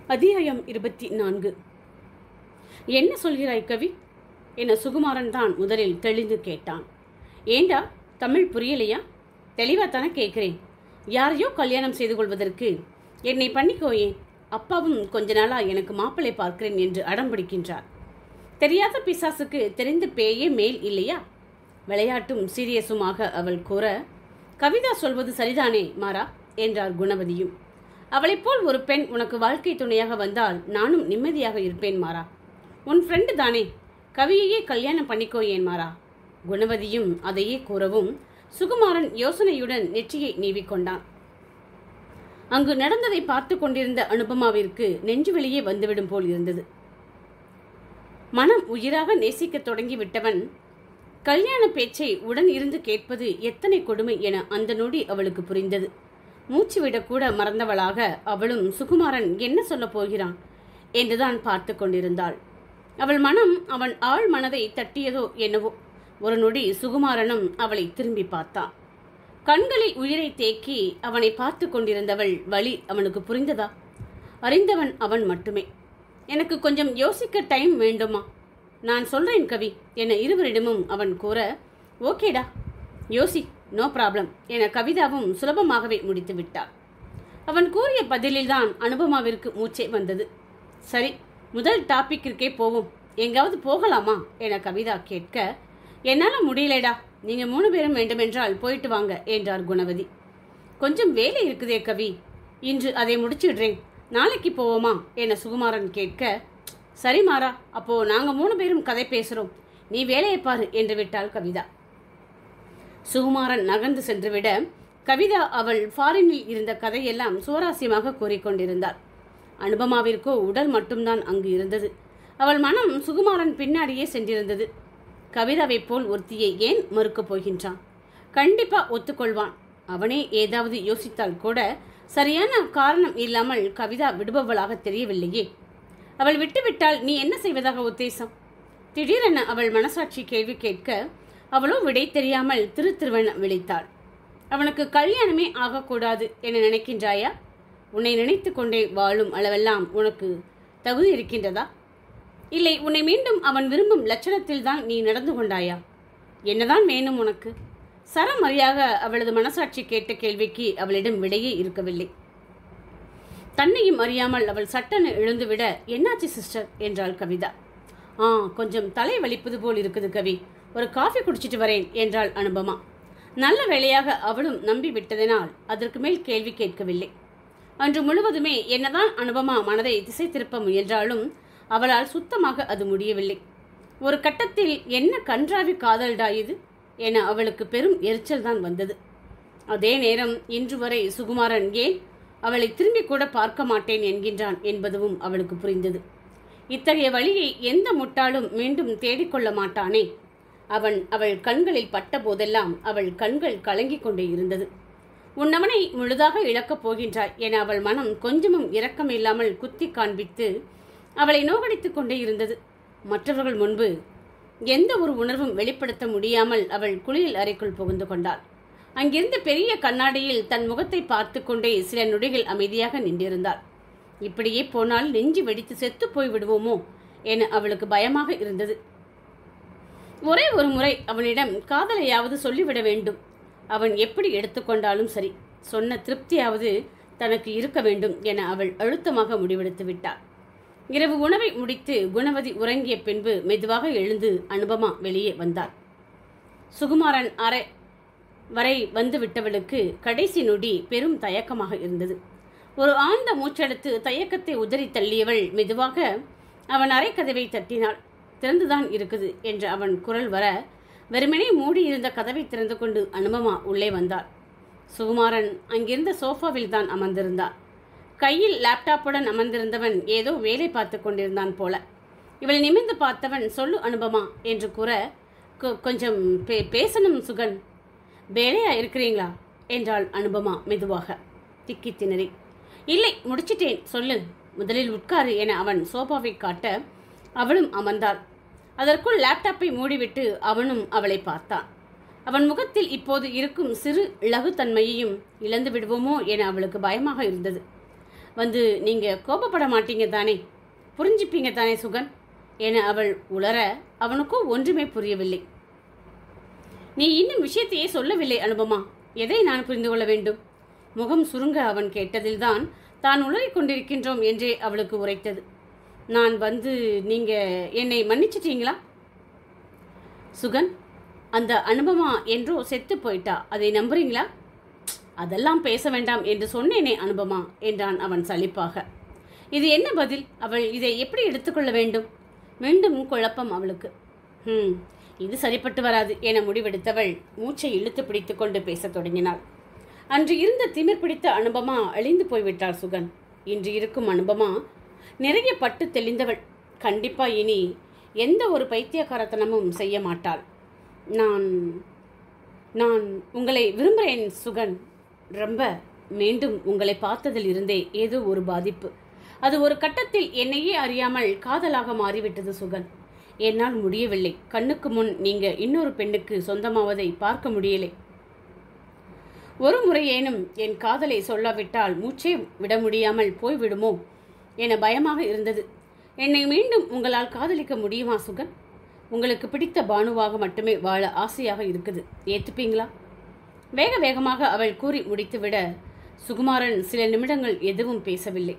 அத்தியாயம் இருபத்தி நான்கு என்ன சொல்கிறாய் கவி என சுகுமாரன் தான் முதலில் தெளிந்து கேட்டான் ஏண்டா தமிழ் புரியலையா தெளிவாக தானே கேட்குறேன் யாரையோ கல்யாணம் செய்து கொள்வதற்கு என்னை பண்ணிக்கோயேன் அப்பாவும் கொஞ்ச நாளா எனக்கு மாப்பிள்ளை பார்க்கிறேன் என்று அடம் பிடிக்கின்றார் தெரியாத பிசாசுக்கு தெரிந்த பேயே மேல் இல்லையா விளையாட்டும் சீரியஸுமாக அவள் கூற கவிதா சொல்வது சரிதானே மாறா என்றார் குணவதியும் அவளைப் போல் ஒரு பெண் உனக்கு வாழ்க்கை துணையாக வந்தால் நானும் நிம்மதியாக இருப்பேன் மாறா உன் ஃப்ரெண்டு தானே கவியையே கல்யாணம் பண்ணிக்கோ ஏன் மாறா குணவதியும் அதையே கூறவும் சுகுமாரன் யோசனையுடன் நெற்றியை நீவிக்கொண்டான் அங்கு நடந்ததை பார்த்து கொண்டிருந்த அனுபமாவிற்கு நெஞ்சு வெளியே வந்துவிடும் போல் இருந்தது மனம் உயிராக நேசிக்கத் தொடங்கிவிட்டவன் கல்யாண பேச்சை உடன் இருந்து கேட்பது எத்தனை கொடுமை என அந்த நொடி அவளுக்கு புரிந்தது மூச்சு விடக்கூட மறந்தவளாக அவளும் சுகுமாரன் என்ன சொல்லப் போகிறான் என்றுதான் பார்த்து கொண்டிருந்தாள் அவள் மனம் அவன் ஆழ் மனதை தட்டியதோ என்னவோ ஒரு நொடி சுகுமாரனும் அவளை திரும்பி பார்த்தான் கண்களில் உயிரை தேக்கி அவனை பார்த்து கொண்டிருந்தவள் வழி அவனுக்கு புரிந்ததா அறிந்தவன் அவன் மட்டுமே எனக்கு கொஞ்சம் யோசிக்க டைம் வேண்டுமா நான் சொல்றேன் கவி என இருவரிடமும் அவன் கூற ஓகேடா யோசி நோ ப்ராப்ளம் என கவிதாவும் சுலபமாகவே முடித்து விட்டாள் அவன் கூறிய பதிலில்தான் அனுபமாவிற்கு மூச்சே வந்தது சரி முதல் டாபிக்கிற்கே போவோம் எங்காவது போகலாமா என கவிதா கேட்க என்னால் முடியலடா நீங்கள் மூணு பேரும் வேண்டுமென்றால் போயிட்டு வாங்க என்றார் குணவதி கொஞ்சம் வேலை இருக்குதே கவி இன்று அதை முடிச்சிடுறேன் நாளைக்கு போவோமா என சுகுமாரன் கேட்க சரி மாறா அப்போ நாங்க மூணு பேரும் கதை பேசுறோம் நீ வேலையை பாரு என்று விட்டாள் கவிதா சுகுமாரன் நகர்ந்து சென்றுவிட கவிதா அவள் ஃபாரினில் இருந்த கதையெல்லாம் சுவாரஸ்யமாக கூறிக்கொண்டிருந்தாள் அனுபமாவிற்கோ உடல் மட்டும்தான் அங்கு இருந்தது அவள் மனம் சுகுமாரன் பின்னாடியே சென்றிருந்தது கவிதாவைப் போல் ஒருத்தியை ஏன் மறுக்கப் போகின்றான் கண்டிப்பா ஒத்துக்கொள்வான் அவனே ஏதாவது யோசித்தால் கூட சரியான காரணம் இல்லாமல் கவிதா விடுபவளாக தெரியவில்லையே அவள் விட்டுவிட்டால் நீ என்ன செய்வதாக உத்தேசம் திடீரென அவள் மனசாட்சி கேள்வி கேட்க அவளோ விடை தெரியாமல் திரு திருவன விழித்தாள் அவனுக்கு கல்யாணமே ஆகக்கூடாது என நினைக்கின்றாயா உன்னை நினைத்து கொண்டே வாழும் அளவெல்லாம் உனக்கு தகுதி இருக்கின்றதா இல்லை உன்னை மீண்டும் அவன் விரும்பும் லட்சணத்தில் தான் நீ நடந்து கொண்டாயா என்னதான் வேணும் உனக்கு சரமறியாக அவளது மனசாட்சி கேட்ட கேள்விக்கு அவளிடம் விடையே இருக்கவில்லை தன்னையும் அறியாமல் அவள் சட்டென எழுந்துவிட என்னாச்சு சிஸ்டர் என்றாள் கவிதா ஆ கொஞ்சம் தலை வலிப்பது போல் இருக்குது கவி ஒரு காஃபி குடிச்சிட்டு வரேன் என்றாள் அனுபமா நல்ல வேளையாக அவளும் நம்பி விட்டதனால் அதற்கு மேல் கேள்வி கேட்கவில்லை அன்று முழுவதுமே என்னதான் அனுபமா மனதை திசை திருப்ப முயன்றாலும் அவளால் சுத்தமாக அது முடியவில்லை ஒரு கட்டத்தில் என்ன கன்றாவி காதல்டா இது என அவளுக்கு பெரும் எரிச்சல் தான் வந்தது அதே நேரம் இன்று வரை சுகுமாரன் ஏன் அவளை திரும்பி கூட பார்க்க மாட்டேன் என்கின்றான் என்பதுவும் அவளுக்கு புரிந்தது இத்தகைய வழியை எந்த முட்டாளும் மீண்டும் தேடிக்கொள்ள மாட்டானே அவன் அவள் கண்களில் பட்ட போதெல்லாம் அவள் கண்கள் கலங்கிக் கொண்டே இருந்தது உன்னவனை முழுதாக இழக்கப் போகின்றாய் என அவள் மனம் கொஞ்சமும் இரக்கமில்லாமல் குத்தி காண்பித்து அவளை நோகடித்துக் கொண்டே இருந்தது மற்றவர்கள் முன்பு எந்த ஒரு உணர்வும் வெளிப்படுத்த முடியாமல் அவள் குளியல் அறைக்குள் புகுந்து கொண்டாள் அங்கிருந்த பெரிய கண்ணாடியில் தன் முகத்தை பார்த்து கொண்டே சில நொடிகள் அமைதியாக நின்றிருந்தாள் இப்படியே போனால் நெஞ்சு வெடித்து செத்து போய் விடுவோமோ என அவளுக்கு பயமாக இருந்தது ஒரே ஒரு முறை அவனிடம் காதலையாவது சொல்லிவிட வேண்டும் அவன் எப்படி எடுத்துக்கொண்டாலும் சரி சொன்ன திருப்தியாவது தனக்கு இருக்க வேண்டும் என அவள் அழுத்தமாக முடிவெடுத்து விட்டாள் இரவு உணவை முடித்து குணவதி உறங்கிய பின்பு மெதுவாக எழுந்து அனுபமா வெளியே வந்தாள் சுகுமாரன் அறை வரை வந்து விட்டவளுக்கு கடைசி நொடி பெரும் தயக்கமாக இருந்தது ஒரு ஆழ்ந்த மூச்செடுத்து தயக்கத்தை உதறி தள்ளியவள் மெதுவாக அவன் அறைக்கதவை தட்டினாள் திறந்துதான் இருக்குது என்று அவன் குரல் வர வெறுமனே மூடியிருந்த கதவை திறந்து கொண்டு அனுபமா உள்ளே வந்தாள் சுகுமாரன் அங்கிருந்த சோஃபாவில் தான் அமர்ந்திருந்தார் கையில் லேப்டாப்புடன் அமர்ந்திருந்தவன் ஏதோ வேலை பார்த்து கொண்டிருந்தான் போல இவளை நிமிர்ந்து பார்த்தவன் சொல்லு அனுபமா என்று கூற "கொ- கொஞ்சம் பே பேசணும் சுகன் வேலையா இருக்கிறீங்களா என்றாள் அனுபமா மெதுவாக திக்கி திணறி இல்லை முடிச்சிட்டேன் சொல்லு முதலில் உட்காரு என அவன் சோபாவை காட்ட அவளும் அமர்ந்தாள் அதற்குள் லேப்டாப்பை மூடிவிட்டு அவனும் அவளை பார்த்தான் அவன் முகத்தில் இப்போது இருக்கும் சிறு இலகுத்தன்மையையும் இழந்து விடுவோமோ என அவளுக்கு பயமாக இருந்தது வந்து நீங்கள் கோபப்பட மாட்டீங்க தானே புரிஞ்சுப்பீங்க தானே சுகன் என அவள் உளர அவனுக்கோ ஒன்றுமே புரியவில்லை நீ இன்னும் விஷயத்தையே சொல்லவில்லை அனுபமா எதை நான் புரிந்து கொள்ள வேண்டும் முகம் சுருங்க அவன் கேட்டதில்தான் தான் உளறிக் கொண்டிருக்கின்றோம் என்றே அவளுக்கு உரைத்தது நான் வந்து நீங்க என்னை மன்னிச்சிட்டீங்களா சுகன் அந்த அனுபமா என்றோ செத்து போயிட்டா அதை நம்புறீங்களா அதெல்லாம் பேச வேண்டாம் என்று சொன்னேனே அனுபமா என்றான் அவன் சலிப்பாக இது என்ன பதில் அவள் இதை எப்படி எடுத்துக்கொள்ள வேண்டும் மீண்டும் குழப்பம் அவளுக்கு ம் இது சரிப்பட்டு வராது என முடிவெடுத்தவள் மூச்சை இழுத்து பிடித்து கொண்டு பேசத் தொடங்கினாள் அன்று இருந்த திமிர் பிடித்த அனுபமா அழிந்து போய்விட்டாள் சுகன் இன்று இருக்கும் அனுபமா நிறைய பட்டு தெளிந்தவள் கண்டிப்பா இனி எந்த ஒரு பைத்தியக்காரத்தனமும் செய்ய மாட்டாள் நான் நான் உங்களை விரும்புகிறேன் சுகன் ரொம்ப மீண்டும் உங்களை பார்த்ததில் இருந்தே ஏதோ ஒரு பாதிப்பு அது ஒரு கட்டத்தில் என்னையே அறியாமல் காதலாக மாறிவிட்டது சுகன் என்னால் முடியவில்லை கண்ணுக்கு முன் நீங்க இன்னொரு பெண்ணுக்கு சொந்தமாவதை பார்க்க முடியலை ஒரு முறையேனும் என் காதலை சொல்லாவிட்டால் மூச்சே விட முடியாமல் போய்விடுமோ என பயமாக இருந்தது என்னை மீண்டும் உங்களால் காதலிக்க முடியுமா சுகன் உங்களுக்கு பிடித்த பானுவாக மட்டுமே வாழ ஆசையாக இருக்குது ஏத்துப்பீங்களா வேக வேகமாக அவள் கூறி முடித்துவிட சுகுமாரன் சில நிமிடங்கள் எதுவும் பேசவில்லை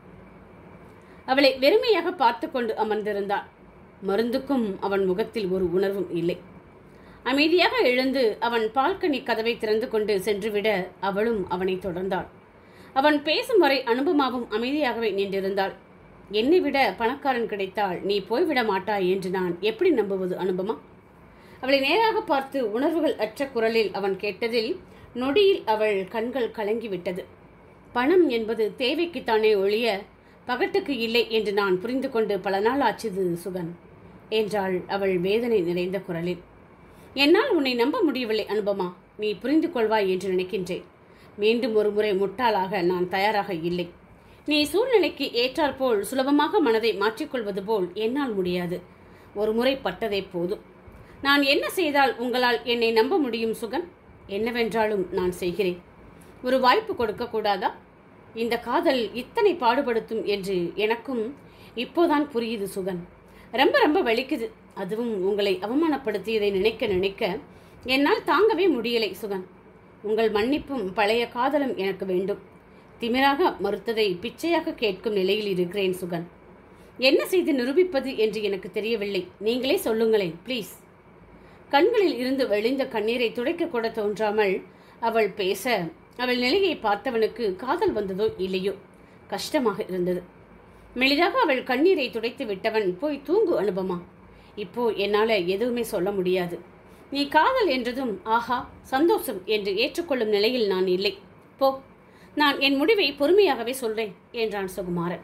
அவளை வெறுமையாக பார்த்து கொண்டு அமர்ந்திருந்தான் மருந்துக்கும் அவன் முகத்தில் ஒரு உணர்வும் இல்லை அமைதியாக எழுந்து அவன் பால்கனி கதவை திறந்து கொண்டு சென்றுவிட அவளும் அவனை தொடர்ந்தாள் அவன் பேசும் வரை அனுபமாவும் அமைதியாகவே நின்றிருந்தாள் என்னை விட பணக்காரன் கிடைத்தால் நீ போய்விட மாட்டாய் என்று நான் எப்படி நம்புவது அனுபமா அவளை நேராக பார்த்து உணர்வுகள் அற்ற குரலில் அவன் கேட்டதில் நொடியில் அவள் கண்கள் கலங்கிவிட்டது பணம் என்பது தேவைக்குத்தானே ஒழிய பகட்டுக்கு இல்லை என்று நான் புரிந்து கொண்டு பல நாள் ஆச்சுது சுகன் என்றாள் அவள் வேதனை நிறைந்த குரலில் என்னால் உன்னை நம்ப முடியவில்லை அனுபமா நீ புரிந்து கொள்வாய் என்று நினைக்கின்றேன் மீண்டும் ஒரு முறை முட்டாளாக நான் தயாராக இல்லை நீ சூழ்நிலைக்கு ஏற்றாற்போல் சுலபமாக மனதை மாற்றிக்கொள்வது போல் என்னால் முடியாது ஒரு முறை பட்டதே போதும் நான் என்ன செய்தால் உங்களால் என்னை நம்ப முடியும் சுகன் என்னவென்றாலும் நான் செய்கிறேன் ஒரு வாய்ப்பு கொடுக்க கூடாதா இந்த காதல் இத்தனை பாடுபடுத்தும் என்று எனக்கும் இப்போதான் புரியுது சுகன் ரொம்ப ரொம்ப வலிக்குது அதுவும் உங்களை அவமானப்படுத்தியதை நினைக்க நினைக்க என்னால் தாங்கவே முடியலை சுகன் உங்கள் மன்னிப்பும் பழைய காதலும் எனக்கு வேண்டும் திமிராக மறுத்ததை பிச்சையாக கேட்கும் நிலையில் இருக்கிறேன் சுகன் என்ன செய்து நிரூபிப்பது என்று எனக்கு தெரியவில்லை நீங்களே சொல்லுங்களேன் ப்ளீஸ் கண்களில் இருந்து வழிந்த கண்ணீரை துடைக்க கூட தோன்றாமல் அவள் பேச அவள் நிலையை பார்த்தவனுக்கு காதல் வந்ததோ இல்லையோ கஷ்டமாக இருந்தது மெளிதாக அவள் கண்ணீரை துடைத்து விட்டவன் போய் தூங்கு அனுபமா இப்போ என்னால எதுவுமே சொல்ல முடியாது நீ காதல் என்றதும் ஆஹா சந்தோஷம் என்று ஏற்றுக்கொள்ளும் நிலையில் நான் இல்லை போ நான் என் முடிவை பொறுமையாகவே சொல்றேன் என்றான் சுகுமாரன்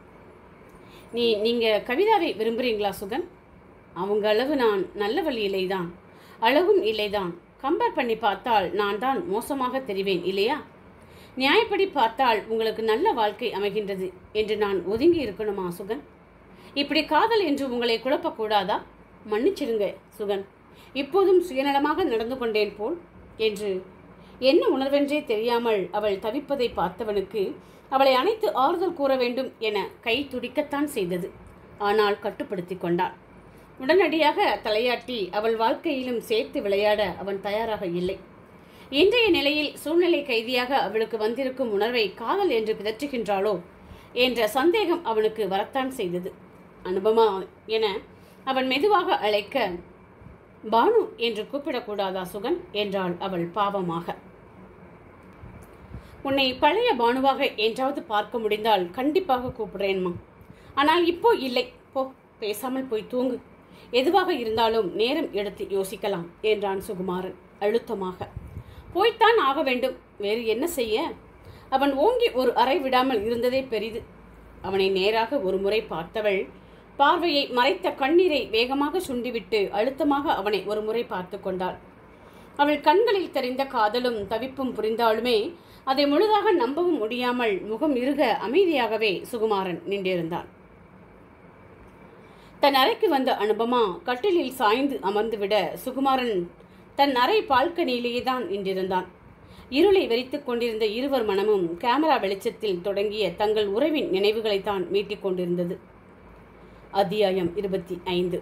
நீ நீங்க கவிதாவை விரும்புறீங்களா சுகன் அவங்க அளவு நான் நல்லவள் இல்லைதான் அழகும் இல்லைதான் கம்பேர் பண்ணி பார்த்தால் நான் தான் மோசமாக தெரிவேன் இல்லையா நியாயப்படி பார்த்தால் உங்களுக்கு நல்ல வாழ்க்கை அமைகின்றது என்று நான் ஒதுங்கி இருக்கணுமா சுகன் இப்படி காதல் என்று உங்களை குழப்பக்கூடாதா மன்னிச்சிடுங்க சுகன் இப்போதும் சுயநலமாக நடந்து கொண்டேன் போல் என்று என்ன உணர்வென்றே தெரியாமல் அவள் தவிப்பதை பார்த்தவனுக்கு அவளை அணைத்து ஆறுதல் கூற வேண்டும் என கை துடிக்கத்தான் செய்தது ஆனால் கட்டுப்படுத்தி கொண்டான் உடனடியாக தலையாட்டி அவள் வாழ்க்கையிலும் சேர்த்து விளையாட அவன் தயாராக இல்லை இன்றைய நிலையில் சூழ்நிலை கைதியாக அவளுக்கு வந்திருக்கும் உணர்வை காதல் என்று பிதற்றுகின்றாளோ என்ற சந்தேகம் அவனுக்கு வரத்தான் செய்தது அனுபமா என அவன் மெதுவாக அழைக்க பானு என்று கூப்பிடக்கூடாதா சுகன் என்றாள் அவள் பாவமாக உன்னை பழைய பானுவாக என்றாவது பார்க்க முடிந்தால் கண்டிப்பாக கூப்பிடுறேன்மா ஆனால் இப்போ இல்லை போ பேசாமல் போய் தூங்கு எதுவாக இருந்தாலும் நேரம் எடுத்து யோசிக்கலாம் என்றான் சுகுமாரன் அழுத்தமாக போய்த்தான் ஆக வேண்டும் வேறு என்ன செய்ய அவன் ஓங்கி ஒரு அறை விடாமல் இருந்ததே பெரிது அவனை நேராக ஒரு முறை பார்த்தவள் பார்வையை மறைத்த கண்ணீரை வேகமாக சுண்டிவிட்டு அழுத்தமாக அவனை ஒரு முறை பார்த்து கொண்டாள் அவள் கண்களில் தெரிந்த காதலும் தவிப்பும் புரிந்தாலுமே அதை முழுதாக நம்பவும் முடியாமல் முகம் இறுக அமைதியாகவே சுகுமாரன் நின்றிருந்தான் தன் அறைக்கு வந்த அனுபமா கட்டிலில் சாய்ந்து அமர்ந்துவிட சுகுமாரன் தன் அறை பால்கனியிலேயே தான் நின்றிருந்தான் இருளை வெறித்துக் கொண்டிருந்த இருவர் மனமும் கேமரா வெளிச்சத்தில் தொடங்கிய தங்கள் உறவின் நினைவுகளைத்தான் மீட்டிக் கொண்டிருந்தது அத்தியாயம் இருபத்தி ஐந்து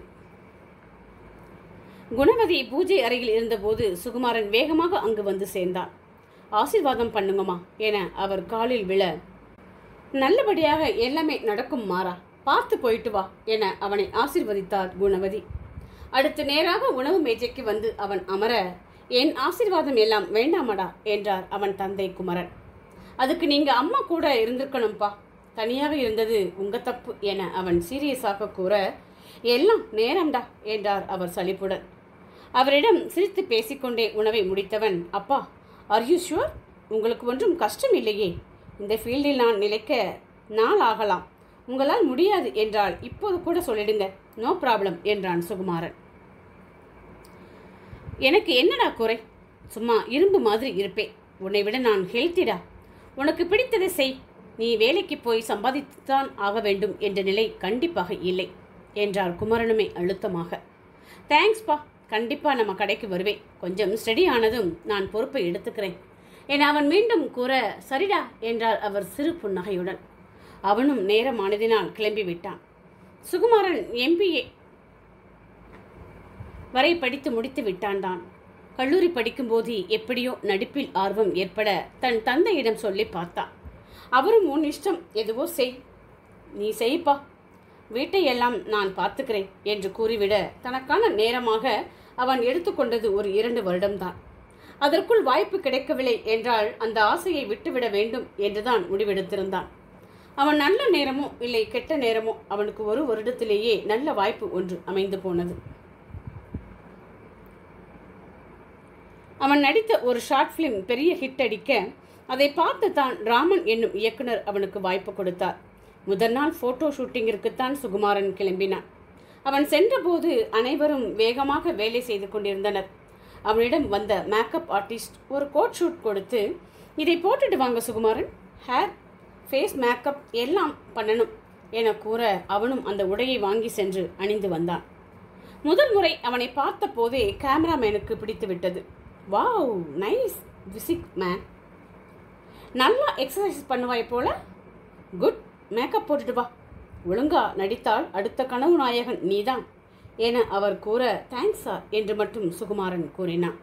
குணவதி பூஜை அறையில் இருந்தபோது சுகுமாரன் வேகமாக அங்கு வந்து சேர்ந்தான் ஆசீர்வாதம் பண்ணுங்கம்மா என அவர் காலில் விழ நல்லபடியாக எல்லாமே நடக்கும் மாறா பார்த்து போயிட்டு வா என அவனை ஆசீர்வதித்தார் குணவதி அடுத்து நேராக உணவு மேஜைக்கு வந்து அவன் அமர என் ஆசீர்வாதம் எல்லாம் வேண்டாமடா என்றார் அவன் தந்தை குமரன் அதுக்கு நீங்க அம்மா கூட இருந்திருக்கணும்ப்பா தனியாக இருந்தது உங்க தப்பு என அவன் சீரியஸாக கூற எல்லாம் நேரம்டா என்றார் அவர் சலிப்புடன் அவரிடம் சிரித்து பேசிக்கொண்டே உணவை முடித்தவன் அப்பா ஆர் யூ ஷுவர் உங்களுக்கு ஒன்றும் கஷ்டம் இல்லையே இந்த ஃபீல்டில் நான் நிலைக்க நாள் ஆகலாம் உங்களால் முடியாது என்றால் இப்போது கூட சொல்லிடுங்க நோ ப்ராப்ளம் என்றான் சுகுமாரன் எனக்கு என்னடா குறை சும்மா இரும்பு மாதிரி இருப்பேன் உன்னை விட நான் ஹெல்த்திடா உனக்கு பிடித்ததை செய் நீ வேலைக்கு போய் சம்பாதித்துத்தான் ஆக வேண்டும் என்ற நிலை கண்டிப்பாக இல்லை என்றார் குமரனுமே அழுத்தமாக தேங்க்ஸ்ப்பா கண்டிப்பாக நம்ம கடைக்கு வருவேன் கொஞ்சம் ஸ்டடி ஆனதும் நான் பொறுப்பை எடுத்துக்கிறேன் என அவன் மீண்டும் கூற சரிடா என்றார் அவர் சிறு புன்னகையுடன் அவனும் நேரமானதினால் கிளம்பி விட்டான் சுகுமாரன் எம்பிஏ வரை படித்து முடித்து விட்டான் தான் கல்லூரி படிக்கும்போது எப்படியோ நடிப்பில் ஆர்வம் ஏற்பட தன் தந்தையிடம் சொல்லி பார்த்தான் அவரும் உன் இஷ்டம் எதுவோ செய் நீ செய்ப்பா வீட்டை எல்லாம் நான் பார்த்துக்கிறேன் என்று கூறிவிட தனக்கான நேரமாக அவன் எடுத்துக்கொண்டது ஒரு இரண்டு வருடம்தான் அதற்குள் வாய்ப்பு கிடைக்கவில்லை என்றால் அந்த ஆசையை விட்டுவிட வேண்டும் என்றுதான் முடிவெடுத்திருந்தான் அவன் நல்ல நேரமோ இல்லை கெட்ட நேரமோ அவனுக்கு ஒரு வருடத்திலேயே நல்ல வாய்ப்பு ஒன்று அமைந்து போனது அவன் நடித்த ஒரு ஷார்ட் ஃபிலிம் பெரிய ஹிட் அடிக்க அதை பார்த்து தான் ராமன் என்னும் இயக்குனர் அவனுக்கு வாய்ப்பு கொடுத்தார் முதல் நாள் ஃபோட்டோ ஷூட்டிங்கிற்குத்தான் சுகுமாரன் கிளம்பினான் அவன் சென்றபோது அனைவரும் வேகமாக வேலை செய்து கொண்டிருந்தனர் அவனிடம் வந்த மேக்கப் ஆர்டிஸ்ட் ஒரு கோட் ஷூட் கொடுத்து இதை போட்டுட்டு வாங்க சுகுமாரன் ஹேர் ஃபேஸ் மேக்கப் எல்லாம் பண்ணணும் என கூற அவனும் அந்த உடையை வாங்கி சென்று அணிந்து வந்தான் முதல் முறை அவனை பார்த்த போதே கேமராமேனுக்கு பிடித்து விட்டது வாவ் நைஸ் விசிக் மேன் நல்லா எக்ஸசைஸ் பண்ணுவாய் போல குட் மேக்கப் போட்டுட்டு வா ஒழுங்கா நடித்தால் அடுத்த கனவு நாயகன் நீதான் என அவர் கூற தேங்க்ஸ் சார் என்று மட்டும் சுகுமாரன் கூறினான்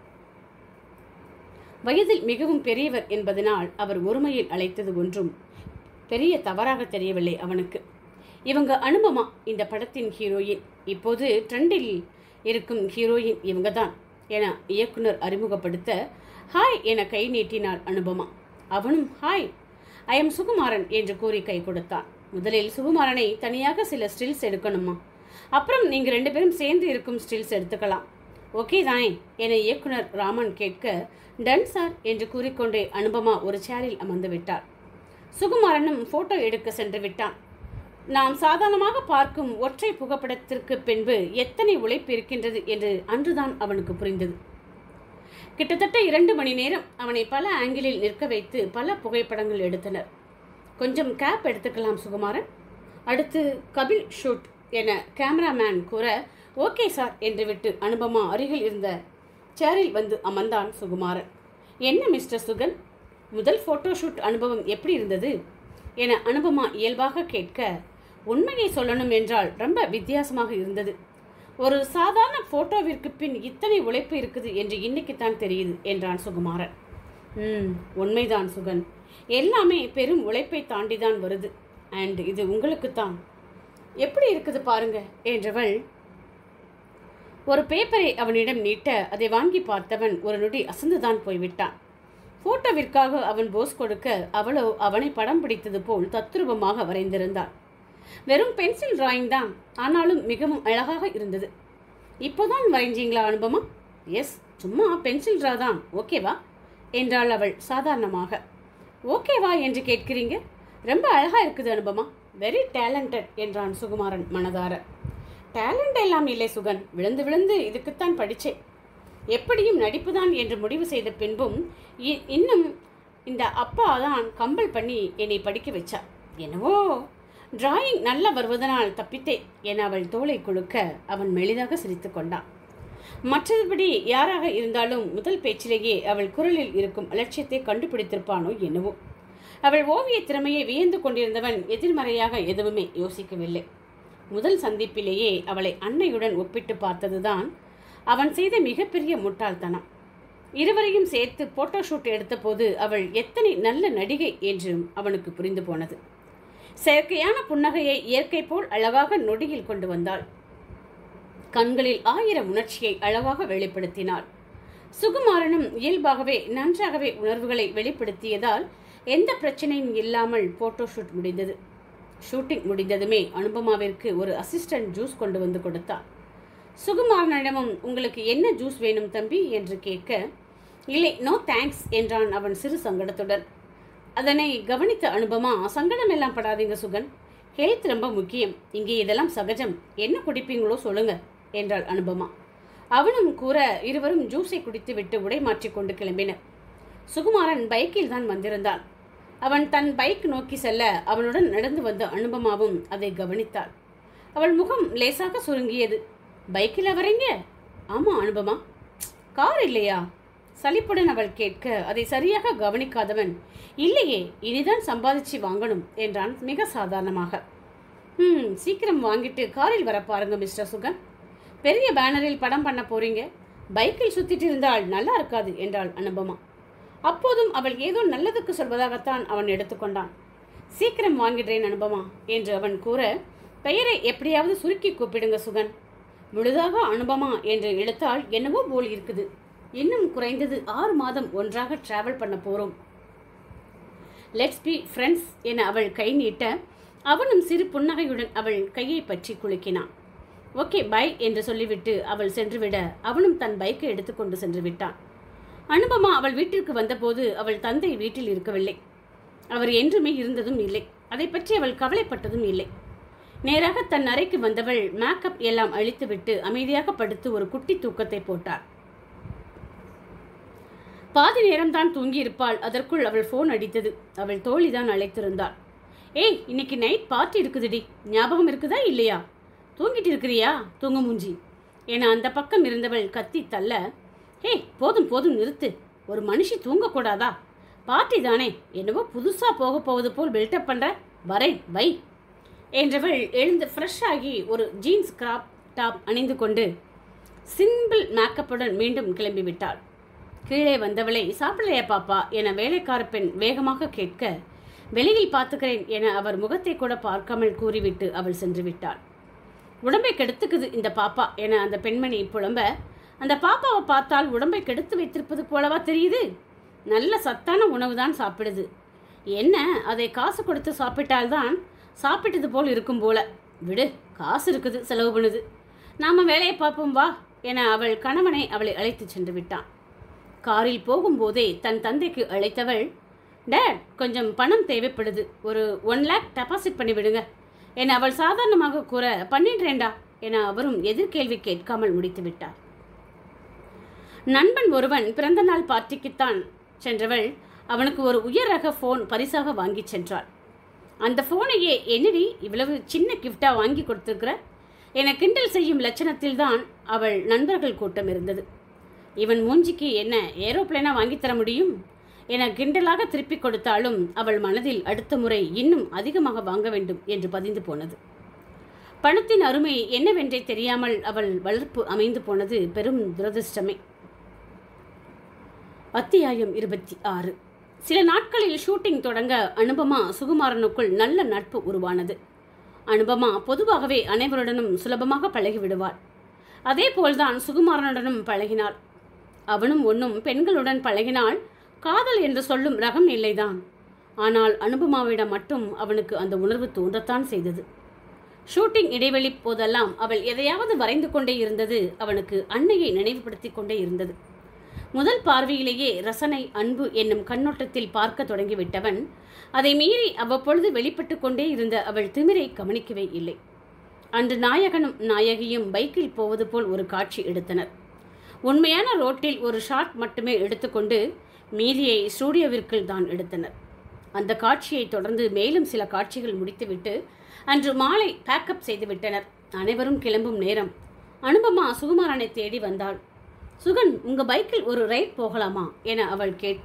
வயதில் மிகவும் பெரியவர் என்பதனால் அவர் ஒருமையில் அழைத்தது ஒன்றும் பெரிய தவறாக தெரியவில்லை அவனுக்கு இவங்க அனுபமா இந்த படத்தின் ஹீரோயின் இப்போது ட்ரெண்டில் இருக்கும் ஹீரோயின் இவங்க தான் என இயக்குனர் அறிமுகப்படுத்த ஹாய் என கை நீட்டினாள் அனுபமா அவனும் ஹாய் ஐ எம் சுகுமாரன் என்று கூறி கை கொடுத்தான் முதலில் சுகுமாரனை தனியாக சில ஸ்டில்ஸ் எடுக்கணுமா அப்புறம் நீங்க ரெண்டு பேரும் சேர்ந்து இருக்கும் ஸ்டில்ஸ் எடுத்துக்கலாம் ஓகே தானே என இயக்குனர் ராமன் கேட்க டன் சார் என்று கூறிக்கொண்டே அனுபமா ஒரு சேரில் அமர்ந்து விட்டார் சுகுமாரனும் போட்டோ எடுக்க சென்று விட்டான் நாம் சாதாரணமாக பார்க்கும் ஒற்றை புகைப்படத்திற்கு பின்பு எத்தனை உழைப்பு இருக்கின்றது என்று அன்றுதான் அவனுக்கு புரிந்தது கிட்டத்தட்ட இரண்டு மணி நேரம் அவனை பல ஆங்கிளில் நிற்க வைத்து பல புகைப்படங்கள் எடுத்தனர் கொஞ்சம் கேப் எடுத்துக்கலாம் சுகுமாரன் அடுத்து கபில் ஷூட் என கேமராமேன் கூற ஓகே சார் என்று விட்டு அனுபமா அருகில் இருந்த சேரில் வந்து அமர்ந்தான் சுகுமாரன் என்ன மிஸ்டர் சுகன் முதல் ஃபோட்டோஷூட் அனுபவம் எப்படி இருந்தது என அனுபமா இயல்பாக கேட்க உண்மையை சொல்லணும் என்றால் ரொம்ப வித்தியாசமாக இருந்தது ஒரு சாதாரண போட்டோவிற்கு பின் இத்தனை உழைப்பு இருக்குது என்று இன்னைக்குத்தான் தெரியுது என்றான் சுகுமாரன் ம் உண்மைதான் சுகன் எல்லாமே பெரும் உழைப்பை தாண்டி தான் வருது அண்ட் இது உங்களுக்குத்தான் எப்படி இருக்குது பாருங்க என்றவள் ஒரு பேப்பரை அவனிடம் நீட்ட அதை வாங்கி பார்த்தவன் ஒரு நொடி அசந்துதான் போய்விட்டான் போட்டோவிற்காக அவன் போஸ் கொடுக்க அவளோ அவனை படம் பிடித்தது போல் தத்ரூபமாக வரைந்திருந்தாள் வெறும் பென்சில் டிராயிங் தான் ஆனாலும் மிகவும் அழகாக இருந்தது இப்போதான் வரைஞ்சீங்களா அனுபமா எஸ் சும்மா பென்சில் டிரா தான் ஓகேவா என்றாள் அவள் சாதாரணமாக ஓகேவா என்று கேட்கிறீங்க ரொம்ப அழகா இருக்குது அனுபமா வெரி டேலண்டட் என்றான் சுகுமாரன் மனதார டேலண்ட் எல்லாம் இல்லை சுகன் விழுந்து விழுந்து இதுக்குத்தான் படித்தேன் எப்படியும் நடிப்புதான் என்று முடிவு செய்த பின்பும் இ- இன்னும் இந்த அப்பா தான் கம்பல் பண்ணி என்னை படிக்க வச்சார் என்னவோ டிராயிங் நல்லா வருவதனால் தப்பித்தேன் என அவள் தோளை குலுக்க அவன் மெலிதாக சிரித்து கொண்டான் மற்றபடி யாராக இருந்தாலும் முதல் பேச்சிலேயே அவள் குரலில் இருக்கும் அலட்சியத்தை கண்டுபிடித்திருப்பானோ என்னவோ அவள் ஓவிய திறமையை வியந்து கொண்டிருந்தவன் எதிர்மறையாக எதுவுமே யோசிக்கவில்லை முதல் சந்திப்பிலேயே அவளை அன்னையுடன் ஒப்பிட்டு பார்த்ததுதான் அவன் செய்த மிகப்பெரிய முட்டாள்தனம் இருவரையும் சேர்த்து போட்டோ ஷூட் எடுத்தபோது அவள் எத்தனை நல்ல நடிகை என்றும் அவனுக்கு புரிந்து போனது செயற்கையான புன்னகையை இயற்கை போல் அழகாக நொடியில் கொண்டு வந்தாள் கண்களில் ஆயிரம் உணர்ச்சியை அழகாக வெளிப்படுத்தினாள் சுகுமாரனும் இயல்பாகவே நன்றாகவே உணர்வுகளை வெளிப்படுத்தியதால் எந்த பிரச்சனையும் இல்லாமல் போட்டோ ஷூட் முடிந்தது ஷூட்டிங் முடிந்ததுமே அனுபமாவிற்கு ஒரு அசிஸ்டன்ட் ஜூஸ் கொண்டு வந்து கொடுத்தார் சுகுமாரனிடமும் உங்களுக்கு என்ன ஜூஸ் வேணும் தம்பி என்று கேட்க இல்லை நோ தேங்க்ஸ் என்றான் அவன் சிறு சங்கடத்துடன் அதனை கவனித்த அனுபமா சங்கடம் எல்லாம் படாதீங்க சுகன் ஹெல்த் ரொம்ப முக்கியம் இங்கே இதெல்லாம் சகஜம் என்ன குடிப்பீங்களோ சொல்லுங்க என்றாள் அனுபமா அவனும் கூற இருவரும் ஜூஸை குடித்துவிட்டு உடை மாற்றிக்கொண்டு கிளம்பினர் சுகுமாரன் பைக்கில் தான் வந்திருந்தான் அவன் தன் பைக் நோக்கி செல்ல அவனுடன் நடந்து வந்த அனுபமாவும் அதை கவனித்தாள் அவள் முகம் லேசாக சுருங்கியது பைக்கில் வரீங்க ஆமா அனுபமா கார் இல்லையா சலிப்புடன் அவள் கேட்க அதை சரியாக கவனிக்காதவன் இல்லையே இனிதான் சம்பாதிச்சு வாங்கணும் என்றான் மிக சாதாரணமாக ம் சீக்கிரம் வாங்கிட்டு காரில் வர பாருங்க மிஸ்டர் சுகன் பெரிய பேனரில் படம் பண்ண போறீங்க பைக்கில் சுத்திட்டு இருந்தால் நல்லா இருக்காது என்றாள் அனுபமா அப்போதும் அவள் ஏதோ நல்லதுக்கு சொல்வதாகத்தான் அவன் எடுத்துக்கொண்டான் சீக்கிரம் வாங்கிடுறேன் அனுபமா என்று அவன் கூற பெயரை எப்படியாவது சுருக்கி கூப்பிடுங்க சுகன் முழுதாக அனுபமா என்று எடுத்தால் என்னவோ போல் இருக்குது இன்னும் குறைந்தது ஆறு மாதம் ஒன்றாக டிராவல் பண்ண போறோம் லெட்ஸ் பி ஃப்ரெண்ட்ஸ் என அவள் கை நீட்ட அவனும் சிறு புன்னகையுடன் அவள் கையை பற்றி குலுக்கினான் ஓகே பை என்று சொல்லிவிட்டு அவள் சென்றுவிட அவனும் தன் பைக்கை எடுத்துக்கொண்டு சென்று விட்டான் அனுபமா அவள் வீட்டிற்கு வந்தபோது அவள் தந்தை வீட்டில் இருக்கவில்லை அவர் என்றுமே இருந்ததும் இல்லை அதை பற்றி அவள் கவலைப்பட்டதும் இல்லை நேராக தன் அறைக்கு வந்தவள் மேக்கப் எல்லாம் அழித்துவிட்டு அமைதியாக படுத்து ஒரு குட்டி தூக்கத்தை போட்டாள் பாதி நேரம்தான் தூங்கியிருப்பாள் அதற்குள் அவள் ஃபோன் அடித்தது அவள் தோழிதான் அழைத்திருந்தாள் ஏய் இன்னைக்கு நைட் பார்ட்டி இருக்குதுடி ஞாபகம் இருக்குதா இல்லையா தூங்கிட்டு இருக்கிறியா தூங்க மூஞ்சி என அந்த பக்கம் இருந்தவள் கத்தி தள்ள ஏய் போதும் போதும் நிறுத்து ஒரு மனுஷி தூங்கக்கூடாதா பார்ட்டி தானே என்னவோ புதுசா போக போவது போல் பில்டப் பண்ற வரேன் வை என்றவள் எழுந்து ஃப்ரெஷ் ஆகி ஒரு ஜீன்ஸ் கிராப் டாப் அணிந்து கொண்டு சிம்பிள் மேக்கப்புடன் மீண்டும் கிளம்பிவிட்டாள் கீழே வந்தவளை சாப்பிடலையா பாப்பா என வேலைக்கார பெண் வேகமாக கேட்க வெளியில் பார்த்துக்கிறேன் என அவர் முகத்தை கூட பார்க்காமல் கூறிவிட்டு அவள் சென்று விட்டாள் உடம்பை கெடுத்துக்குது இந்த பாப்பா என அந்த பெண்மணி புலம்ப அந்த பாப்பாவை பார்த்தால் உடம்பை கெடுத்து வைத்திருப்பது போலவா தெரியுது நல்ல சத்தான உணவு தான் சாப்பிடுது என்ன அதை காசு கொடுத்து சாப்பிட்டால்தான் சாப்பிட்டது போல் இருக்கும் போல விடு காசு இருக்குது செலவு பண்ணுது நாம வேலையை பார்ப்போம் வா என அவள் கணவனை அவளை அழைத்து சென்று விட்டான் காரில் போகும்போதே தன் தந்தைக்கு அழைத்தவள் டேட் கொஞ்சம் பணம் தேவைப்படுது ஒரு ஒன் லேக் டெபாசிட் பண்ணி விடுங்க என அவள் சாதாரணமாக கூற பண்ணிடுறேன்டா என அவரும் எதிர்கேள்வி கேட்காமல் முடித்து விட்டார் நண்பன் ஒருவன் பிறந்தநாள் பார்ட்டிக்குத்தான் சென்றவள் அவனுக்கு ஒரு உயர் ரக ஃபோன் பரிசாக வாங்கி சென்றாள் அந்த ஃபோனையே என்னடி இவ்வளவு சின்ன கிஃப்டா வாங்கி கொடுத்துருக்கிற என கிண்டல் செய்யும் லட்சணத்தில்தான் அவள் நண்பர்கள் கூட்டம் இருந்தது இவன் மூஞ்சிக்கு என்ன ஏரோப்ளேனா வாங்கித் தர முடியும் என கிண்டலாக திருப்பிக் கொடுத்தாலும் அவள் மனதில் அடுத்த முறை இன்னும் அதிகமாக வாங்க வேண்டும் என்று பதிந்து போனது பணத்தின் அருமை என்னவென்றே தெரியாமல் அவள் வளர்ப்பு அமைந்து போனது பெரும் துரதிர்ஷ்டமே அத்தியாயம் இருபத்தி ஆறு சில நாட்களில் ஷூட்டிங் தொடங்க அனுபமா சுகுமாரனுக்குள் நல்ல நட்பு உருவானது அனுபமா பொதுவாகவே அனைவருடனும் சுலபமாக பழகிவிடுவாள் அதே போல்தான் சுகுமாரனுடனும் பழகினாள் அவனும் ஒன்றும் பெண்களுடன் பழகினால் காதல் என்று சொல்லும் ரகம் இல்லைதான் ஆனால் அனுபமாவிடம் மட்டும் அவனுக்கு அந்த உணர்வு தோன்றத்தான் செய்தது ஷூட்டிங் இடைவெளி போதெல்லாம் அவள் எதையாவது வரைந்து கொண்டே இருந்தது அவனுக்கு அன்னையை நினைவுபடுத்திக் கொண்டே இருந்தது முதல் பார்வையிலேயே ரசனை அன்பு என்னும் கண்ணோட்டத்தில் பார்க்க தொடங்கிவிட்டவன் அதை மீறி அவ்வப்பொழுது வெளிப்பட்டு கொண்டே இருந்த அவள் திமிரை கவனிக்கவே இல்லை அன்று நாயகனும் நாயகியும் பைக்கில் போவது போல் ஒரு காட்சி எடுத்தனர் உண்மையான ரோட்டில் ஒரு ஷாட் மட்டுமே எடுத்துக்கொண்டு மீதியை ஸ்டூடியோவிற்குள் தான் எடுத்தனர் அந்த காட்சியை தொடர்ந்து மேலும் சில காட்சிகள் முடித்துவிட்டு அன்று மாலை பேக்கப் செய்து விட்டனர் அனைவரும் கிளம்பும் நேரம் அனுபமா சுகுமாரனை தேடி வந்தாள் சுகன் உங்க பைக்கில் ஒரு ரைட் போகலாமா என அவள் கேட்க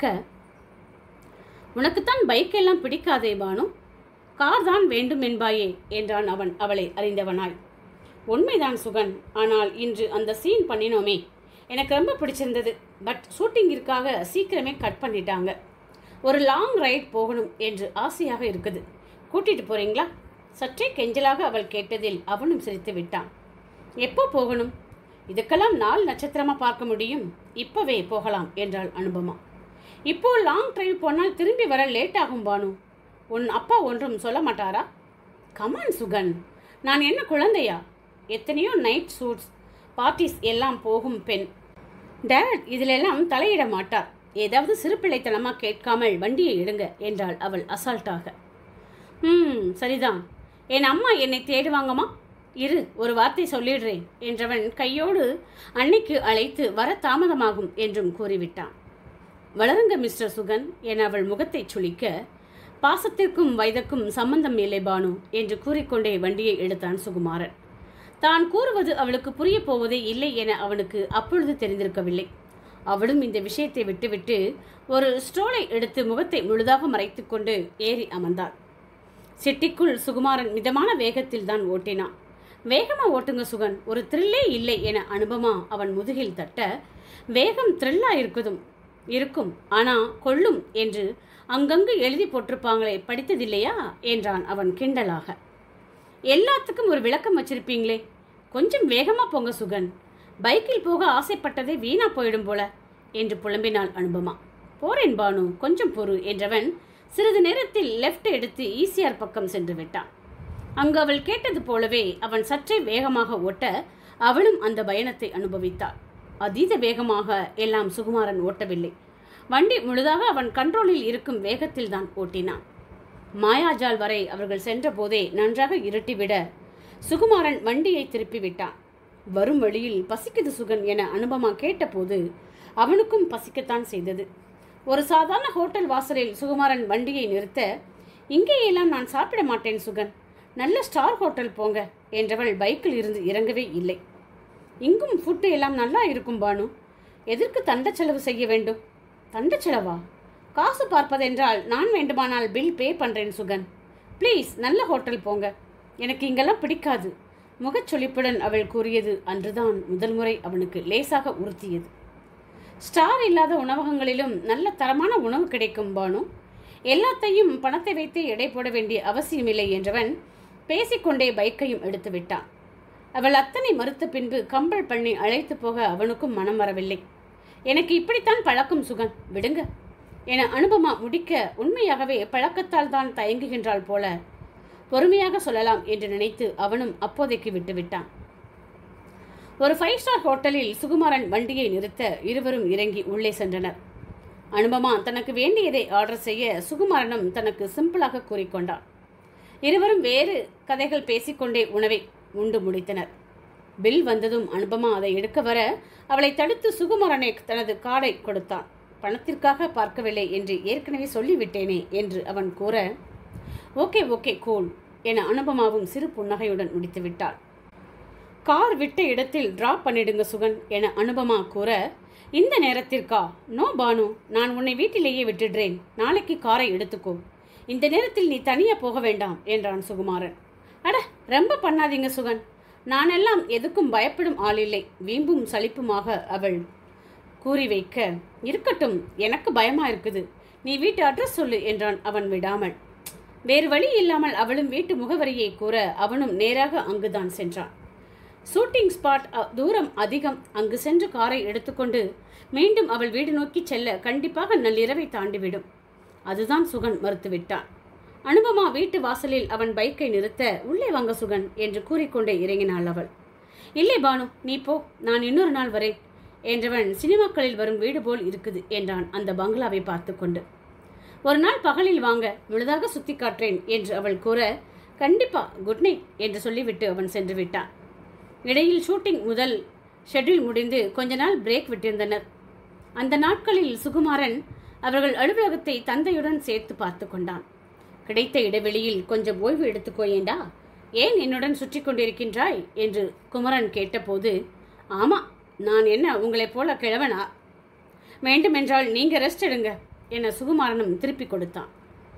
உனக்குத்தான் பைக் எல்லாம் பிடிக்காதே பானு கார் தான் வேண்டும் என்பாயே என்றான் அவன் அவளை அறிந்தவனாய் உண்மைதான் சுகன் ஆனால் இன்று அந்த சீன் பண்ணினோமே எனக்கு ரொம்ப பிடிச்சிருந்தது பட் ஷூட்டிங்கிற்காக சீக்கிரமே கட் பண்ணிட்டாங்க ஒரு லாங் ரைட் போகணும் என்று ஆசையாக இருக்குது கூட்டிட்டு போறீங்களா சற்றே கெஞ்சலாக அவள் கேட்டதில் அவனும் சிரித்து விட்டான் எப்போ போகணும் இதுக்கெல்லாம் நாள் நட்சத்திரமா பார்க்க முடியும் இப்பவே போகலாம் என்றாள் அனுபமா இப்போ லாங் டிரைவ் போனால் திரும்பி வர லேட் ஆகும் பானு உன் அப்பா ஒன்றும் சொல்ல மாட்டாரா கமான் சுகன் நான் என்ன குழந்தையா எத்தனையோ நைட் ஷூட்ஸ் பார்ட்டிஸ் எல்லாம் போகும் பெண் டேட் இதிலெல்லாம் தலையிட மாட்டார் ஏதாவது சிறுபிள்ளைத்தனமா கேட்காமல் வண்டியை எடுங்க என்றாள் அவள் அசால்ட்டாக ம் சரிதான் என் அம்மா என்னை தேடுவாங்கம்மா இரு ஒரு வார்த்தை சொல்லிடுறேன் என்றவன் கையோடு அன்னைக்கு அழைத்து வர தாமதமாகும் என்றும் கூறிவிட்டான் வளருங்க மிஸ்டர் சுகன் என அவள் முகத்தை சுளிக்க பாசத்திற்கும் வயதுக்கும் சம்பந்தம் இல்லை பானு என்று கூறிக்கொண்டே வண்டியை எடுத்தான் சுகுமாரன் தான் கூறுவது அவளுக்கு புரிய போவதே இல்லை என அவனுக்கு அப்பொழுது தெரிந்திருக்கவில்லை அவளும் இந்த விஷயத்தை விட்டுவிட்டு ஒரு ஸ்டோலை எடுத்து முகத்தை முழுதாக மறைத்துக்கொண்டு ஏறி அமர்ந்தாள் சிட்டிக்குள் சுகுமாரன் மிதமான வேகத்தில் தான் ஓட்டினான் வேகமா ஓட்டுங்க சுகன் ஒரு த்ரில்லே இல்லை என அனுபமா அவன் முதுகில் தட்ட வேகம் த்ரில்லா இருக்குதும் இருக்கும் ஆனா கொள்ளும் என்று அங்கங்கு எழுதி போட்டிருப்பாங்களே படித்ததில்லையா என்றான் அவன் கிண்டலாக எல்லாத்துக்கும் ஒரு விளக்கம் வச்சிருப்பீங்களே கொஞ்சம் வேகமா போங்க சுகன் பைக்கில் போக ஆசைப்பட்டதே வீணா போயிடும் போல என்று புலம்பினாள் அனுபமா போறேன் பானு கொஞ்சம் பொறு என்றவன் சிறிது நேரத்தில் லெஃப்ட் எடுத்து ஈசிஆர் பக்கம் சென்று விட்டான் அங்கு அவள் கேட்டது போலவே அவன் சற்றே வேகமாக ஓட்ட அவளும் அந்த பயணத்தை அனுபவித்தாள் அதீத வேகமாக எல்லாம் சுகுமாரன் ஓட்டவில்லை வண்டி முழுதாக அவன் கண்ட்ரோலில் இருக்கும் வேகத்தில் தான் ஓட்டினான் மாயாஜால் வரை அவர்கள் சென்ற போதே நன்றாக இருட்டிவிட சுகுமாரன் வண்டியை திருப்பி விட்டான் வரும் வழியில் பசிக்குது சுகன் என அனுபமா கேட்டபோது அவனுக்கும் பசிக்கத்தான் செய்தது ஒரு சாதாரண ஹோட்டல் வாசலில் சுகுமாரன் வண்டியை நிறுத்த இங்கேயெல்லாம் நான் சாப்பிட மாட்டேன் சுகன் நல்ல ஸ்டார் ஹோட்டல் போங்க என்றவள் பைக்கில் இருந்து இறங்கவே இல்லை இங்கும் ஃபுட்டு எல்லாம் நல்லா இருக்கும் பானு எதற்கு தண்ட செலவு செய்ய வேண்டும் தண்ட செலவா காசு பார்ப்பதென்றால் நான் வேண்டுமானால் பில் பே பண்றேன் சுகன் ப்ளீஸ் நல்ல ஹோட்டல் போங்க எனக்கு இங்கெல்லாம் பிடிக்காது முகச்சொலிப்புடன் அவள் கூறியது அன்றுதான் முதல் முறை அவனுக்கு லேசாக உறுத்தியது ஸ்டார் இல்லாத உணவகங்களிலும் நல்ல தரமான உணவு கிடைக்கும் பானு எல்லாத்தையும் பணத்தை வைத்து எடை போட வேண்டிய அவசியமில்லை என்றவன் பேசிக்கொண்டே பைக்கையும் எடுத்து விட்டான் அவள் அத்தனை மறுத்த பின்பு கம்பல் பண்ணி அழைத்து போக அவனுக்கும் மனம் வரவில்லை எனக்கு இப்படித்தான் பழக்கம் சுகன் விடுங்க என அனுபமா முடிக்க உண்மையாகவே பழக்கத்தால் தான் தயங்குகின்றாள் போல பொறுமையாக சொல்லலாம் என்று நினைத்து அவனும் அப்போதைக்கு விட்டுவிட்டான் ஒரு ஃபைவ் ஸ்டார் ஹோட்டலில் சுகுமாரன் வண்டியை நிறுத்த இருவரும் இறங்கி உள்ளே சென்றனர் அனுபமா தனக்கு வேண்டியதை ஆர்டர் செய்ய சுகுமாரனும் தனக்கு சிம்பிளாக கூறிக்கொண்டான் இருவரும் வேறு கதைகள் பேசிக்கொண்டே உணவை உண்டு முடித்தனர் பில் வந்ததும் அனுபமா அதை எடுக்க வர அவளை தடுத்து சுகுமாரனை தனது கார்டை கொடுத்தான் பணத்திற்காக பார்க்கவில்லை என்று ஏற்கனவே சொல்லிவிட்டேனே என்று அவன் கூற ஓகே ஓகே கூல் என அனுபமாவும் சிறு புன்னகையுடன் முடித்து விட்டாள் கார் விட்ட இடத்தில் டிராப் பண்ணிடுங்க சுகன் என அனுபமா கூற இந்த நேரத்திற்கா நோ பானு நான் உன்னை வீட்டிலேயே விட்டுடுறேன் நாளைக்கு காரை எடுத்துக்கோ இந்த நேரத்தில் நீ தனியா போக வேண்டாம் என்றான் சுகுமாரன் அட ரொம்ப பண்ணாதீங்க சுகன் நானெல்லாம் எதுக்கும் பயப்படும் ஆள் இல்லை வீம்பும் சலிப்புமாக அவள் கூறி வைக்க இருக்கட்டும் எனக்கு பயமா இருக்குது நீ வீட்டு அட்ரஸ் சொல்லு என்றான் அவன் விடாமல் வேறு வழி இல்லாமல் அவளும் வீட்டு முகவரியை கூற அவனும் நேராக அங்குதான் சென்றான் ஷூட்டிங் ஸ்பாட் அ- தூரம் அதிகம் அங்கு சென்று காரை எடுத்துக்கொண்டு மீண்டும் அவள் வீடு நோக்கி செல்ல கண்டிப்பாக நள்ளிரவை தாண்டிவிடும் அதுதான் சுகன் மறுத்துவிட்டான் அனுபமா வீட்டு வாசலில் அவன் பைக்கை நிறுத்த உள்ளே வாங்க சுகன் என்று கூறிக்கொண்டே இறங்கினாள் அவள் இல்லை பானு நீ போ நான் இன்னொரு நாள் வரேன் என்றவன் சினிமாக்களில் வரும் வீடு போல் இருக்குது என்றான் அந்த பங்களாவை பார்த்து கொண்டு ஒரு நாள் பகலில் வாங்க முழுதாக சுத்தி காட்டுறேன் என்று அவள் கூற கண்டிப்பா குட் நைட் என்று சொல்லிவிட்டு அவன் சென்று விட்டான் இடையில் ஷூட்டிங் முதல் ஷெட்யூல் முடிந்து கொஞ்ச நாள் பிரேக் விட்டிருந்தனர் அந்த நாட்களில் சுகுமாரன் அவர்கள் அலுவலகத்தை தந்தையுடன் சேர்த்து பார்த்து கொண்டான் கிடைத்த இடைவெளியில் கொஞ்சம் ஓய்வு எடுத்துக்கோயேண்டா ஏன் என்னுடன் சுற்றி கொண்டிருக்கின்றாய் என்று குமரன் கேட்டபோது ஆமா நான் என்ன உங்களைப் போல கிழவனா வேண்டுமென்றால் நீங்க ரெஸ்ட் எடுங்க என சுகுமாரனும் திருப்பி கொடுத்தான்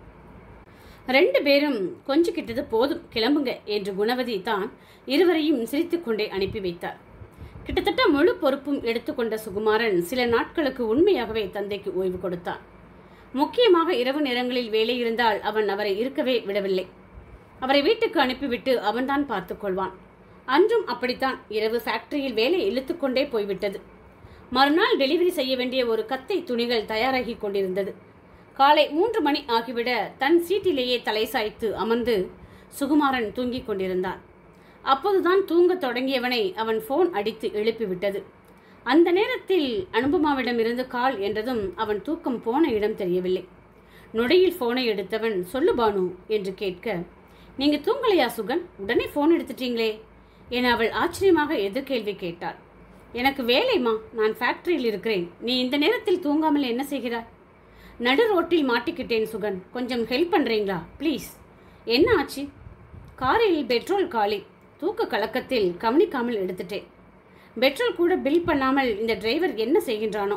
ரெண்டு பேரும் கொஞ்சிக்கிட்டது போதும் கிளம்புங்க என்று குணவதி தான் இருவரையும் சிரித்துக்கொண்டே அனுப்பி வைத்தார் கிட்டத்தட்ட முழு பொறுப்பும் எடுத்துக்கொண்ட சுகுமாரன் சில நாட்களுக்கு உண்மையாகவே தந்தைக்கு ஓய்வு கொடுத்தான் முக்கியமாக இரவு நேரங்களில் வேலை இருந்தால் அவன் அவரை இருக்கவே விடவில்லை அவரை வீட்டுக்கு அனுப்பிவிட்டு அவன்தான் பார்த்துக் கொள்வான் அன்றும் அப்படித்தான் இரவு ஃபேக்டரியில் வேலை இழுத்துக்கொண்டே போய்விட்டது மறுநாள் டெலிவரி செய்ய வேண்டிய ஒரு கத்தை துணிகள் தயாராகி கொண்டிருந்தது காலை மூன்று மணி ஆகிவிட தன் சீட்டிலேயே தலை சாய்த்து அமர்ந்து சுகுமாரன் தூங்கிக் கொண்டிருந்தான் அப்போதுதான் தூங்கத் தொடங்கியவனை அவன் ஃபோன் அடித்து எழுப்பிவிட்டது அந்த நேரத்தில் அனுபமாவிடமிருந்து கால் என்றதும் அவன் தூக்கம் போன இடம் தெரியவில்லை நொடியில் ஃபோனை எடுத்தவன் சொல்லு பானு என்று கேட்க நீங்க தூங்கலையா சுகன் உடனே ஃபோன் எடுத்துட்டீங்களே என அவள் ஆச்சரியமாக எதிர்கேள்வி கேட்டாள் எனக்கு வேலைமா நான் ஃபேக்டரியில் இருக்கிறேன் நீ இந்த நேரத்தில் தூங்காமல் என்ன செய்கிறாய் நடு ரோட்டில் மாட்டிக்கிட்டேன் சுகன் கொஞ்சம் ஹெல்ப் பண்ணுறீங்களா ப்ளீஸ் என்ன ஆச்சு காரில் பெட்ரோல் காலி தூக்க கலக்கத்தில் கவனிக்காமல் எடுத்துட்டேன் பெட்ரோல் கூட பில் பண்ணாமல் இந்த டிரைவர் என்ன செய்கின்றானோ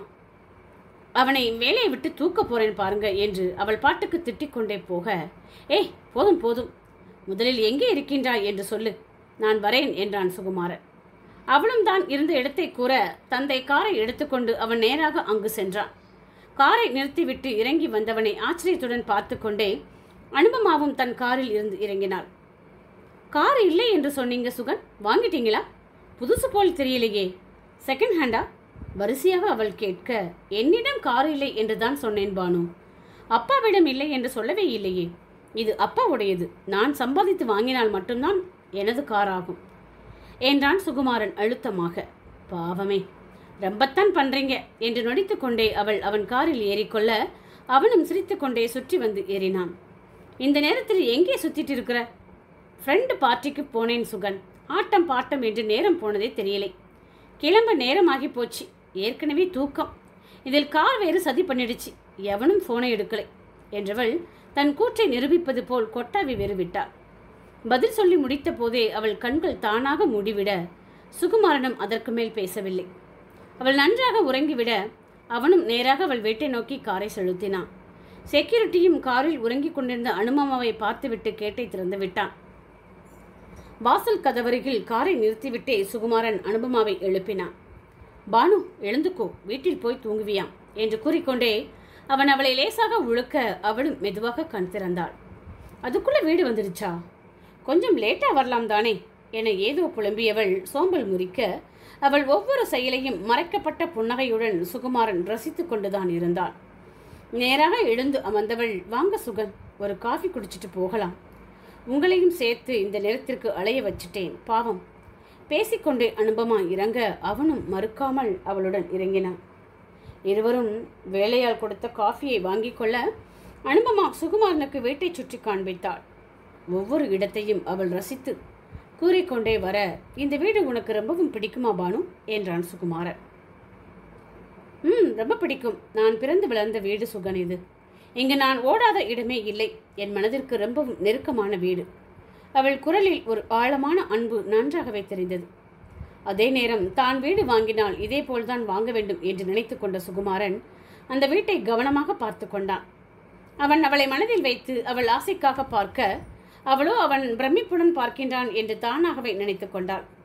அவனை வேலையை விட்டு தூக்க போறேன் பாருங்க என்று அவள் பாட்டுக்கு திட்டிக் கொண்டே போக ஏய் போதும் போதும் முதலில் எங்கே இருக்கின்றாய் என்று சொல்லு நான் வரேன் என்றான் சுகுமாரன் அவளும் தான் இருந்த இடத்தை கூற தந்தை காரை எடுத்துக்கொண்டு அவன் நேராக அங்கு சென்றான் காரை நிறுத்திவிட்டு இறங்கி வந்தவனை ஆச்சரியத்துடன் பார்த்து கொண்டே அனுபமாவும் தன் காரில் இருந்து இறங்கினாள் கார் இல்லை என்று சொன்னீங்க சுகன் வாங்கிட்டீங்களா புதுசு போல் தெரியலையே செகண்ட் ஹேண்டா வரிசையாக அவள் கேட்க என்னிடம் கார் இல்லை என்று தான் சொன்னேன் பானு அப்பாவிடம் இல்லை என்று சொல்லவே இல்லையே இது அப்பாவுடையது நான் சம்பாதித்து வாங்கினால் மட்டும்தான் எனது கார் ஆகும் என்றான் சுகுமாரன் அழுத்தமாக பாவமே ரொம்பத்தான் பண்றீங்க என்று நொடித்துக்கொண்டே அவள் அவன் காரில் ஏறிக்கொள்ள அவனும் சிரித்துக்கொண்டே சுற்றி வந்து ஏறினான் இந்த நேரத்தில் எங்கே சுத்திட்டு இருக்கிற ஃப்ரெண்டு பார்ட்டிக்கு போனேன் சுகன் ஆட்டம் பாட்டம் என்று நேரம் போனதே தெரியலை கிளம்ப நேரமாகி போச்சு ஏற்கனவே தூக்கம் இதில் கார் வேறு சதி பண்ணிடுச்சு எவனும் ஃபோனை எடுக்கலை என்றவள் தன் கூற்றை நிரூபிப்பது போல் கொட்டாவி வேறு விட்டாள் பதில் சொல்லி முடித்த போதே அவள் கண்கள் தானாக மூடிவிட சுகுமாரனும் அதற்கு மேல் பேசவில்லை அவள் நன்றாக உறங்கிவிட அவனும் நேராக அவள் வீட்டை நோக்கி காரை செலுத்தினான் செக்யூரிட்டியும் காரில் உறங்கிக் கொண்டிருந்த அனுமாமாவை பார்த்துவிட்டு கேட்டை திறந்து விட்டான் வாசல் கதவருகில் காரை நிறுத்திவிட்டே சுகுமாரன் அனுபமாவை எழுப்பினான் பானு எழுந்துக்கோ வீட்டில் போய் தூங்குவியாம் என்று கூறிக்கொண்டே அவன் அவளை லேசாக உழுக்க அவளும் மெதுவாக கண் திறந்தாள் அதுக்குள்ள வீடு வந்துடுச்சா கொஞ்சம் லேட்டா வரலாம் தானே என ஏதோ புலம்பியவள் சோம்பல் முறிக்க அவள் ஒவ்வொரு செயலையும் மறைக்கப்பட்ட புன்னகையுடன் சுகுமாரன் ரசித்துக் கொண்டுதான் இருந்தாள் நேராக எழுந்து அமர்ந்தவள் வாங்க சுகன் ஒரு காஃபி குடிச்சிட்டு போகலாம் உங்களையும் சேர்த்து இந்த நேரத்திற்கு அலைய வச்சிட்டேன் பாவம் பேசிக்கொண்டே அனுபமா இறங்க அவனும் மறுக்காமல் அவளுடன் இறங்கினான் இருவரும் வேலையால் கொடுத்த காஃபியை வாங்கிக் கொள்ள அனுபமா சுகுமாரனுக்கு வீட்டை சுற்றி காண்பித்தாள் ஒவ்வொரு இடத்தையும் அவள் ரசித்து கூறிக்கொண்டே வர இந்த வீடு உனக்கு ரொம்பவும் பிடிக்குமா பானு என்றான் சுகுமாரன் ம் ரொம்ப பிடிக்கும் நான் பிறந்து வளர்ந்த வீடு சுகன் இது இங்கு நான் ஓடாத இடமே இல்லை என் மனதிற்கு ரொம்பவும் நெருக்கமான வீடு அவள் குரலில் ஒரு ஆழமான அன்பு நன்றாகவே தெரிந்தது அதே நேரம் தான் வீடு வாங்கினால் இதே போல்தான் வாங்க வேண்டும் என்று நினைத்து கொண்ட சுகுமாரன் அந்த வீட்டை கவனமாக பார்த்து கொண்டான் அவன் அவளை மனதில் வைத்து அவள் ஆசைக்காக பார்க்க அவளோ அவன் பிரமிப்புடன் பார்க்கின்றான் என்று தானாகவே நினைத்து கொண்டாள்